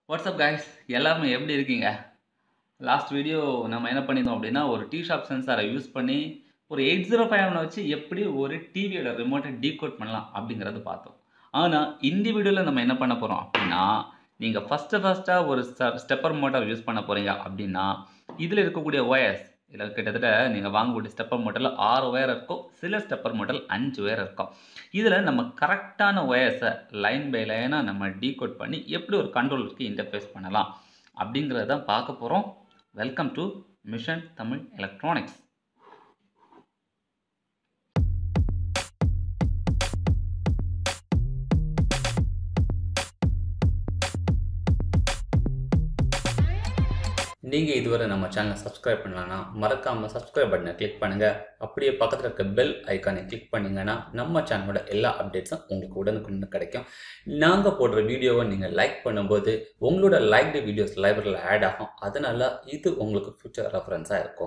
WhatsApp guys எல்லாருமே எப்படி இருக்கீங்க லாஸ்ட் வீடியோ நம்ம என்ன பண்ணியிருந்தோம் அப்படின்னா ஒரு டி ஷாப் சென்சாரை யூஸ் பண்ணி ஒரு எயிட் ஜீரோ ஃபைவ் வச்சு எப்படி ஒரு டிவியோட ரிமோட்டை டீகோட் பண்ணலாம் அப்படிங்கிறது பார்த்தோம் ஆனால் இந்த வீடியோவில் நம்ம என்ன பண்ண போகிறோம் அப்படின்னா நீங்கள் ஃபஸ்ட்டு ஃபஸ்ட்டாக ஒரு ஸ்டெப்பர் மோட்டார் யூஸ் பண்ண போகிறீங்க அப்படின்னா இதில் இருக்கக்கூடிய ஒயர்ஸ் இதில் கிட்டத்தட்ட நீங்கள் வாங்கக்கூடிய ஸ்டெப்பர் மோட்டரில் ஆறு ஒயர் இருக்கும் சில ஸ்டெப்பர் மோட்டர் அஞ்சு ஒயர் இருக்கும் இதில் நம்ம கரெக்டான ஒயர்ஸை லைன் பை லைனாக நம்ம டீகோட் பண்ணி எப்படி ஒரு கண்ட்ரோலருக்கு இன்டர்ஃபேஸ் பண்ணலாம் அப்படிங்கிறத தான் பார்க்க போகிறோம் welcome to Mission Tamil electronics நீங்கள் இதுவரை நம்ம சேனலை சப்ஸ்கிரைப் பண்ணலன்னா மறக்காமல் சப்ஸ்கிரைப் பட்டனை கிளிக் பண்ணுங்கள் அப்படியே பக்கத்தில் இருக்க பெல் ஐக்கானை கிளிக் பண்ணிங்கன்னா நம்ம சேனலோட எல்லா அப்டேட்ஸும் உங்களுக்கு உடனுக்குன்னு கிடைக்கும் நாங்கள் போடுற வீடியோவை நீங்கள் லைக் பண்ணும்போது உங்களோட லைக்டு வீடியோஸ் லைப்ரரியில் ஆட் ஆகும் அதனால் இது உங்களுக்கு ஃபியூச்சர் ரெஃபரன்ஸாக இருக்கும்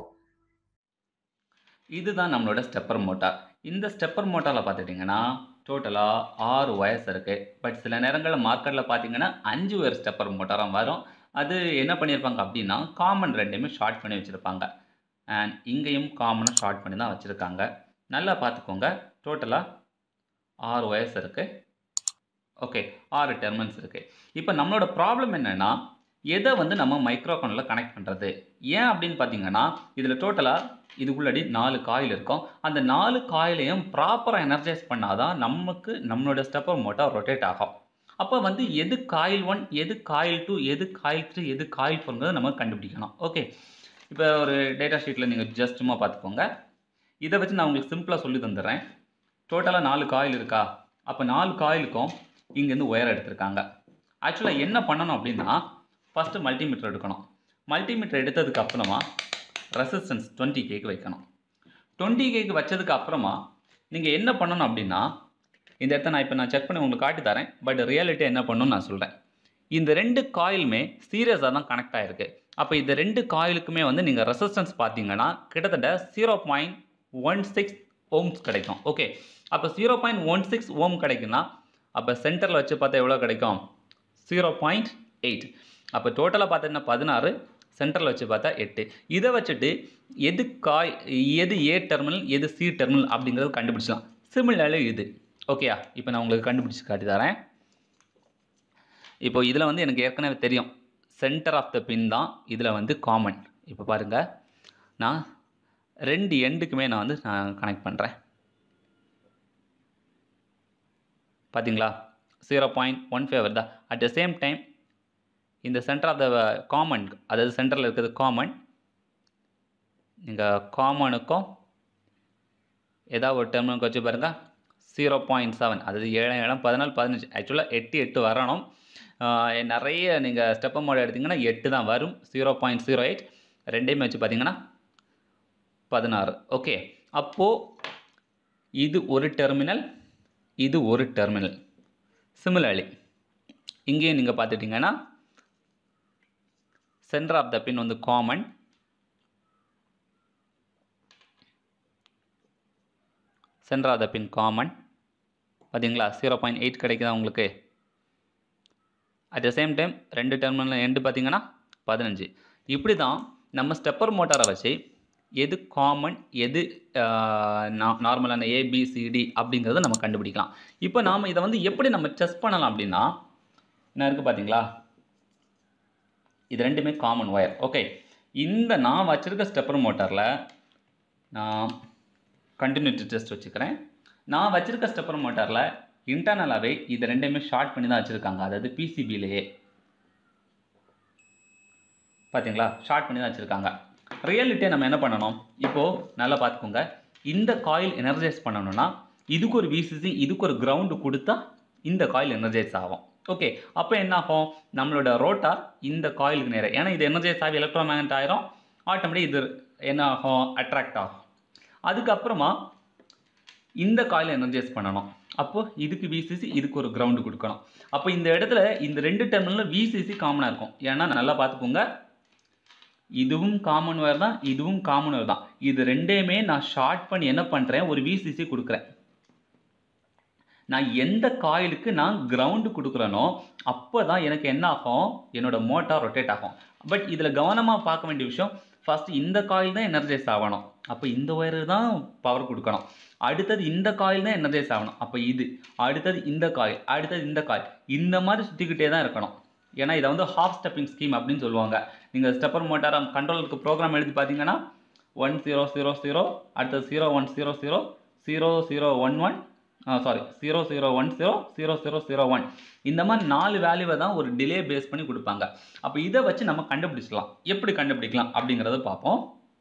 இதுதான் நம்மளோட ஸ்டெப்பர் மோட்டார் இந்த ஸ்டெப்பர் மோட்டாரில் பார்த்துட்டிங்கன்னா டோட்டலாக ஆறு ஒயர்ஸ் இருக்குது பட் சில நேரங்களில் மார்க்கெட்டில் பார்த்தீங்கன்னா அஞ்சு ஒயர் ஸ்டெப்பர் மோட்டாராக வரும் அது என்ன பண்ணியிருப்பாங்க அப்படின்னா காமன் ரெண்டையுமே ஷார்ட் பண்ணி வச்சுருப்பாங்க அண்ட் இங்கேயும் காமனாக ஷார்ட் பண்ணி தான் வச்சுருக்காங்க நல்லா பார்த்துக்கோங்க டோட்டலாக ஆறு ஒயர்ஸ் இருக்குது ஓகே ஆறு டெர்மினல்ஸ் இருக்குது இப்போ நம்மளோட ப்ராப்ளம் என்னென்னா எதை வந்து நம்ம மைக்ரோஃபோனில் கனெக்ட் பண்ணுறது ஏன் அப்படின்னு பார்த்தீங்கன்னா இதில் டோட்டலாக இதுக்குள்ளடி நாலு காயில் இருக்கும் அந்த நாலு காயிலையும் ப்ராப்பராக எனர்ஜைஸ் பண்ணாதான் நமக்கு நம்மளோட ஸ்டெப்பர் மோட்டார் ரொட்டேட் ஆகும் அப்போ வந்து எது காயில் ஒன் எது காயில் டூ எது காயில் த்ரீ எது காயில் ஃபோருங்கிறத நம்ம கண்டுபிடிக்கணும் ஓகே இப்போ ஒரு டேட்டா ஷீட்டில் நீங்கள் ஜஸ்ட் சும்மா பார்த்துக்கோங்க இதை வச்சு நான் உங்களுக்கு சிம்பிளாக சொல்லி தந்துடுறேன் டோட்டலாக நாலு காயில் இருக்கா அப்போ நாலு காயிலுக்கும் இங்கேருந்து ஒயர் எடுத்திருக்காங்க ஆக்சுவலாக என்ன பண்ணணும் அப்படின்னா ஃபஸ்ட்டு மல்டிமீட்டர் எடுக்கணும் மல்டிமீட்டர் எடுத்ததுக்கு அப்புறமா ரெசிஸ்டன்ஸ் டுவெண்ட்டி கேக்கு வைக்கணும் டுவெண்ட்டி கேக்கு வச்சதுக்கு அப்புறமா நீங்கள் என்ன பண்ணணும் அப்படின்னா இந்த இடத்த நான் இப்போ நான் செக் பண்ணி உங்களுக்கு காட்டி தரேன் பட் ரியாலிட்டி என்ன பண்ணணும்னு நான் சொல்கிறேன் இந்த ரெண்டு காயிலுமே சீரியஸாக தான் கனெக்ட் ஆகிருக்கு அப்போ இந்த ரெண்டு காயிலுக்குமே வந்து நீங்கள் ரெசிஸ்டன்ஸ் பார்த்தீங்கன்னா கிட்டத்தட்ட zero point one six ohms கிடைக்கும் ஓகே அப்போ zero point one six ohm கிடைக்குன்னா அப்போ சென்டரில் வச்சு பார்த்தா எவ்வளோ கிடைக்கும் ஜீரோ பாயிண்ட் எயிட் அப்போ டோட்டலாக பார்த்தீங்கன்னா பதினாறு சென்டரில் வச்சு பார்த்தா எட்டு இதை வச்சுட்டு எது காய் எது ஏ டெர்மினல் எது சி டெர்மினல் அப்படிங்கிறது கண்டுபிடிச்சலாம் சிமிலர்லி இது ஓகேயா இப்போ நான் உங்களுக்கு கண்டுபிடிச்சி காட்டி தரேன் இப்போ இதில் வந்து எனக்கு ஏற்கனவே தெரியும் சென்டர் ஆஃப் த பின் தான் இதில் வந்து காமன் இப்போ பாருங்கள் நான் ரெண்டு எண்டுக்குமே நான் வந்து நான் கனெக்ட் பண்ணுறேன் பார்த்தீங்களா ஜீரோ பாயிண்ட் ஒன் ஃபேவர் தான் அட் த சேம் டைம் இந்த சென்டர் ஆஃப் த காமன் அதாவது சென்டரில் இருக்கிறது காமன் நீங்கள் காமனுக்கும் ஏதாவது ஒரு டெர்மினுக்கு வச்சு பாருங்கள் ஜீரோ பாயிண்ட் செவன் அதாவது ஏழு ஏழாம் பதினாலு பதினஞ்சு ஆக்சுவலாக எட்டு எட்டு வரணும் நிறைய நீங்கள் ஸ்டெப்பர் மோட் எடுத்திங்கன்னா எட்டு தான் வரும் ஜீரோ பாயிண்ட் ஜீரோ எயிட் ரெண்டையுமே வச்சு பார்த்தீங்கன்னா பதினாறு ஓகே அப்போது இது ஒரு டெர்மினல் இது ஒரு டெர்மினல் சிமிலர்லி இங்கேயும் நீங்கள் பார்த்துட்டிங்கன்னா சென்டர் ஆஃப் த பின் வந்து common centre of the pin common பார்த்தீங்களா ஜீரோ பாயிண்ட் எயிட் கிடைக்குதா உங்களுக்கு அட் த சேம் டைம் ரெண்டு டெர்மினல் எண்டு பார்த்தீங்கன்னா பதினஞ்சு இப்படி தான் நம்ம ஸ்டெப்பர் மோட்டாரை வச்சு எது காமன் எது நார்மலான ஏபிசிடி அப்படிங்கிறத நம்ம கண்டுபிடிக்கலாம் இப்போ நாம் இதை வந்து எப்படி நம்ம டெஸ்ட் பண்ணலாம் அப்படின்னா என்ன இருக்குது பார்த்தீங்களா இது ரெண்டுமே காமன் ஒயர் ஓகே இந்த நான் வச்சுருக்க ஸ்டெப்பர் மோட்டாரில் நான் கண்டினியூட்டி டெஸ்ட் வச்சுக்கிறேன் நான் வச்சுருக்க ஸ்டெப்பர் மோட்டாரில் இன்டர்னலாகவே இது ரெண்டையுமே ஷார்ட் பண்ணி தான் வச்சுருக்காங்க அதாவது பிசிபிலேயே பார்த்தீங்களா ஷார்ட் பண்ணி தான் வச்சுருக்காங்க ரியாலிட்டியை நம்ம என்ன பண்ணணும் இப்போது நல்லா பார்த்துக்கோங்க இந்த காயில் எனர்ஜைஸ் பண்ணணும்னா இதுக்கு ஒரு விசிசி இதுக்கு ஒரு கிரவுண்டு கொடுத்தா இந்த காயில் எனர்ஜைஸ் ஆகும் ஓகே அப்போ என்ன ஆகும் நம்மளோட ரோட்டார் இந்த காயிலுக்கு நேரம் ஏன்னா இது எனர்ஜைஸ் ஆகி எலக்ட்ரோ மேக்னட் ஆயிரும் ஆட்டோமேட்டிக் இது என்ன ஆகும் அட்ராக்ட் ஆகும் அதுக்கப்புறமா இந்த காயில் எனர்ஜைஸ் பண்ணணும் அப்போது இதுக்கு விசிசி இதுக்கு ஒரு கிரவுண்டு கொடுக்கணும் அப்போ இந்த இடத்துல இந்த ரெண்டு டெர்மினலில் விசிசி காமனாக இருக்கும் ஏன்னா நல்லா பார்த்துக்கோங்க இதுவும் காமன் வேர் தான் இதுவும் காமன் வேர் தான் இது ரெண்டையுமே நான் ஷார்ட் பண்ணி என்ன பண்ணுறேன் ஒரு விசிசி கொடுக்குறேன் நான் எந்த காயிலுக்கு நான் கிரவுண்டு கொடுக்குறேனோ அப்போ தான் எனக்கு என்ன ஆகும் என்னோட மோட்டார் ரொட்டேட் ஆகும் பட் இதில் கவனமாக பார்க்க வேண்டிய விஷயம் ஃபஸ்ட்டு இந்த காயில் தான் எனர்ஜைஸ் ஆகணும் அப்போ இந்த ஒயரு தான் பவர் கொடுக்கணும் அடுத்தது இந்த காயில் தான் எனர்ஜைஸ் ஆகணும் அப்போ இது அடுத்தது இந்த காயில் அடுத்தது இந்த காயில் இந்த மாதிரி சுற்றிக்கிட்டே தான் இருக்கணும் ஏன்னா இதை வந்து ஹாஃப் ஸ்டெப்பிங் ஸ்கீம் அப்படின்னு சொல்லுவாங்க நீங்கள் ஸ்டெப்பர் மோட்டார் கண்ட்ரோலுக்கு ப்ரோக்ராம் எழுதி பார்த்தீங்கன்னா ஒன் ஜீரோ ஜீரோ ஜீரோ அடுத்தது zero one zero zero zero zero one one sorry zero zero one zero zero zero zero one இந்த மாதிரி நாலு வேல்யூவை தான் ஒரு டிலே பேஸ் பண்ணி கொடுப்பாங்க அப்போ இதை வச்சு நம்ம கண்டுபிடிச்சிக்கலாம் எப்படி கண்டுபிடிக்கலாம் அப்படிங்கிறத பார்ப்போம்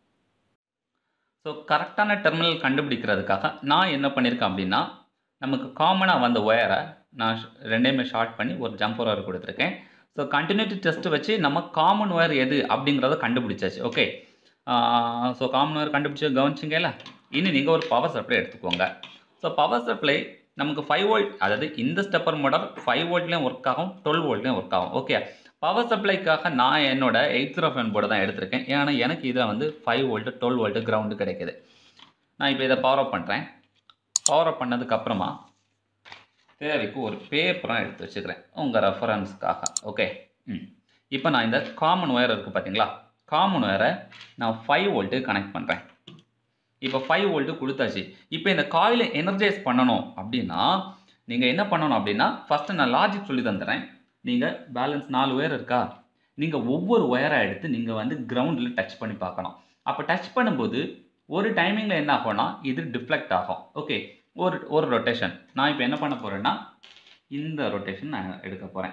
ஸோ கரெக்டான டெர்மினல் கண்டுபிடிக்கிறதுக்காக நான் என்ன பண்ணியிருக்கேன் அப்படின்னா நமக்கு காமனாக வந்த ஒயரை நான் ஷ- ரெண்டையுமே ஷார்ட் பண்ணி ஒரு ஜம்பர் ஒயர் கொடுத்துருக்கேன் ஸோ கண்டினியூட்டி டெஸ்ட் வச்சு நம்ம காமன் ஒயர் எது அப்படிங்கிறத கண்டுபிடிச்சாச்சு ஓகே ஸோ காமன் ஒயர் கண்டுபிடிச்சி கவனிச்சிங்கல்ல இனி நீங்கள் ஒரு பவர் சப்ளை எடுத்துக்கோங்க ஸோ பவர் சப்ளை நமக்கு ஃபைவ் வோல்ட் அதாவது இந்த ஸ்டெப்பர் மோட்டார் ஃபைவ் வோல்ட்லேயும் ஒர்க் ஆகும் டுவெல் வோல்ட்லேயும் ஒர்க் ஆகும் ஓகே பவர் சப்ளைக்காக நான் என்னோட எயிட் ஜீரோ ஃபைவ் போர்டு தான் எடுத்திருக்கேன் ஏன்னா எனக்கு இதில் வந்து five volt twelve volt ground கிடைக்குது நான் இப்போ இதை பவர் அப் பண்ணுறேன் பவர் அப் பண்ணதுக்கப்புறமா தேவைக்கு ஒரு பேப்பரும் எடுத்து வச்சுக்கிறேன் உங்கள் ரெஃபரன்ஸ்க்காக ஓகே ம் இப்போ நான் இந்த காமன் ஒயர் இருக்குது பார்த்தீங்களா காமன் ஒயரை நான் ஃபைவ் வோல்ட்டு கனெக்ட் பண்ணுறேன் இப்போ ஃபைவ் வோல்ட்டு கொடுத்தாச்சு இப்போ இந்த காயிலை எனர்ஜைஸ் பண்ணணும் அப்படின்னா நீங்கள் என்ன பண்ணணும் அப்படின்னா ஃபஸ்ட்டு நான் லாஜிக் சொல்லி தந்துடுறேன் நீங்கள் பேலன்ஸ் நாலு ஒயர் இருக்கா நீங்கள் ஒவ்வொரு ஒயரை எடுத்து நீங்கள் வந்து கிரவுண்டில் டச் பண்ணி பார்க்கணும் அப்போ டச் பண்ணும்போது ஒரு டைமிங்கில் என்ன ஆகும்னா இது டிஃப்ளெக்ட் ஆகும் ஓகே ஒரு ஒரு ரொட்டேஷன் நான் இப்போ என்ன பண்ண போகிறேன்னா இந்த ரொட்டேஷன் நான் எடுக்க போகிறேன்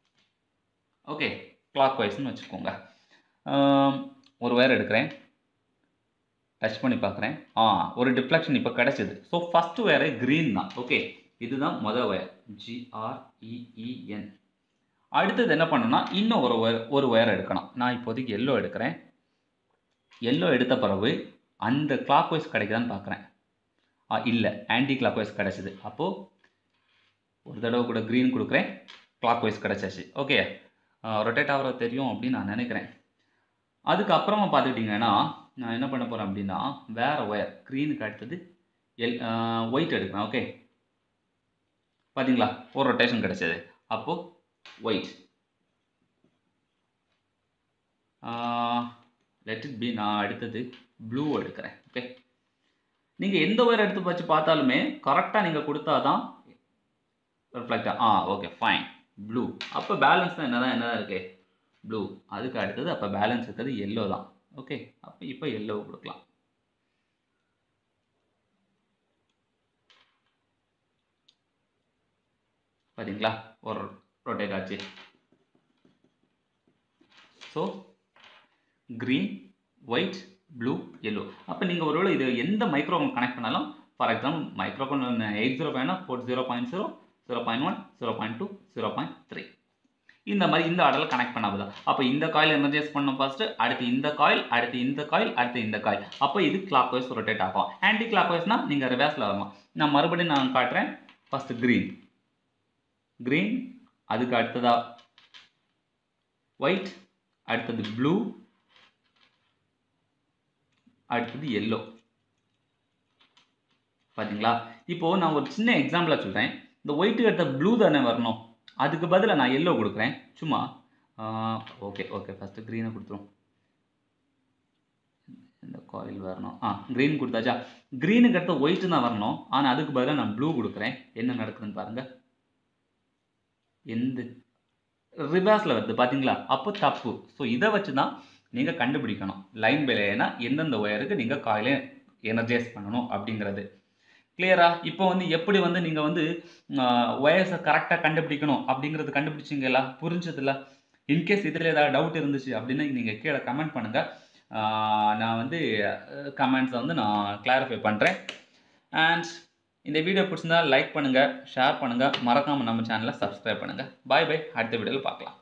ஓகே கிளாக் வைஸ்னு வச்சுக்கோங்க ஆம், ஒரு ஒயர் எடுக்கிறேன் டச் பண்ணி பார்க்குறேன் ஆ ஒரு டிஃப்ளெக்ஷன் இப்போ கிடச்சிது ஸோ ஃபஸ்ட்டு ஒயரே க்ரீன் தான் ஓகே இதுதான் மொதல் ஒயர் ஜிஆர்இஇஎன் அடுத்தது என்ன பண்ணணும்னா இன்னும் ஒரு ஒயர் ஒரு ஒயர் எடுக்கணும் நான் இப்போதைக்கு எல்லோ எடுக்கிறேன் எல்லோ எடுத்த பிறகு அந்த கிளாக் வைஸ் கிடைக்குதான்னு பார்க்குறேன் ஆ இல்லை ஆன்டி கிளாக் வைஸ் கிடச்சிது அப்போது ஒரு தடவை கூட க்ரீன் கொடுக்குறேன் கிளாக் வைஸ் கிடச்சாச்சு ஓகே ரொட்டேட் ஆகிறது தெரியும் அப்படின்னு நான் நினைக்கிறேன் அதுக்கப்புறமா பார்த்துக்கிட்டிங்கன்னா நான் என்ன பண்ண போகிறேன் அப்படின்னா வேறு ஒயர் க்ரீனுக்கு அடுத்தது எல் ஒயிட் எடுக்கிறேன் ஓகே பார்த்தீங்களா ஒரு ரொட்டேஷன் கிடச்சது அப்போது ஒயிட் லெட் இட் பி நான் அடுத்தது ப்ளூ எடுக்கிறேன் ஓகே நீங்கள் எந்த ஒயர் எடுத்து வச்சு பார்த்தாலுமே கரெக்டாக நீங்கள் கொடுத்தா தான் ரிஃப்ளெக்டாக ஆ ஓகே ஃபைன் ப்ளூ அப்போ பேலன்ஸ் தான் என்ன தான் என்ன தான் இருக்கு ப்ளூ அதுக்கு அடுத்தது அப்போ பேலன்ஸ் இருக்கிறது எல்லோ தான் ஓகே அப்போ இப்போ எல்லோ கொடுக்கலாம் பார்த்தீங்களா ஒரு ரொட்டேட் ஆச்சு so green white blue yellow அப்போ நீங்கள் ஒருவேளை இது எந்த மைக்ரோஃபோன் கனெக்ட் பண்ணாலும் for example microphone eight zero ஃபைவ்னா four zero point zero zero point one zero point two zero point three இந்த மாதிரி இந்த ஆர்டரில் கனெக்ட் பண்ணாது அப்போ இந்த காயில் எனர்ஜைஸ் பண்ணோம் ஃபர்ஸ்ட் அடுத்து இந்த காயில் அடுத்து இந்த காயில் அடுத்து இந்த காயில் அப்போ இது கிளாக் வைஸ் ரொட்டேட் ஆகும் ஆன்டி கிளாக் வைஸ்னா நீங்கள் ரிவர்ஸில் வரலாம் நான் மறுபடியும் நான் காட்டுறேன் ஃபஸ்ட்டு க்ரீன் க்ரீன் அதுக்கு அடுத்ததா ஒயிட் அடுத்தது ப்ளூ அடுத்தது எல்லோ பார்த்தீங்களா இப்போது நான் ஒரு சின்ன எக்ஸாம்பிளாக சொல்கிறேன் இந்த ஒயிட்டுக்கு அடுத்த ப்ளூ தானே வரணும் அதுக்கு பதிலாக நான் எல்லோ கொடுக்குறேன் சும்மா ஓகே ஓகே ஃபஸ்ட்டு க்ரீனை கொடுத்துரும் இந்த காயில் வரணும் ஆ க்ரீன் கொடுத்தாச்சா க்ரீனுக்கு அடுத்த ஒயிட்டு தான் வரணும் ஆனால் அதுக்கு பதிலாக நான் ப்ளூ கொடுக்குறேன் என்ன நடக்குதுன்னு பாருங்கள் எந்த ரிவர்ஸில் வருது பார்த்தீங்களா அப்போ தப்பு ஸோ இதை வச்சு தான் நீங்கள் கண்டுபிடிக்கணும் லைன் பை லைனா எந்தெந்த ஒயருக்கு நீங்கள் காயிலே எனர்ஜைஸ் பண்ணணும் அப்படிங்கிறது கிளியரா இப்போ வந்து எப்படி வந்து நீங்கள் வந்து ஒயர்ஸை கரெக்டாக கண்டுபிடிக்கணும் அப்படிங்கிறது கண்டுபிடிச்சிங்களா புரிஞ்சதில்ல இன்கேஸ் இதில் ஏதாவது டவுட் இருந்துச்சு அப்படின்னு நீங்கள் கீழே கமெண்ட் பண்ணுங்கள் நான் வந்து கமெண்ட்ஸை வந்து நான் கிளாரிஃபை பண்ணுறேன் அண்ட் இந்த வீடியோ பிடிச்சிருந்தா லைக் பண்ணுங்கள் ஷேர் பண்ணுங்கள் மறக்காமல் நம்ம சேனலை சப்ஸ்கிரைப் பண்ணுங்கள் பாய் பை அடுத்த வீடியோவில் பார்க்கலாம்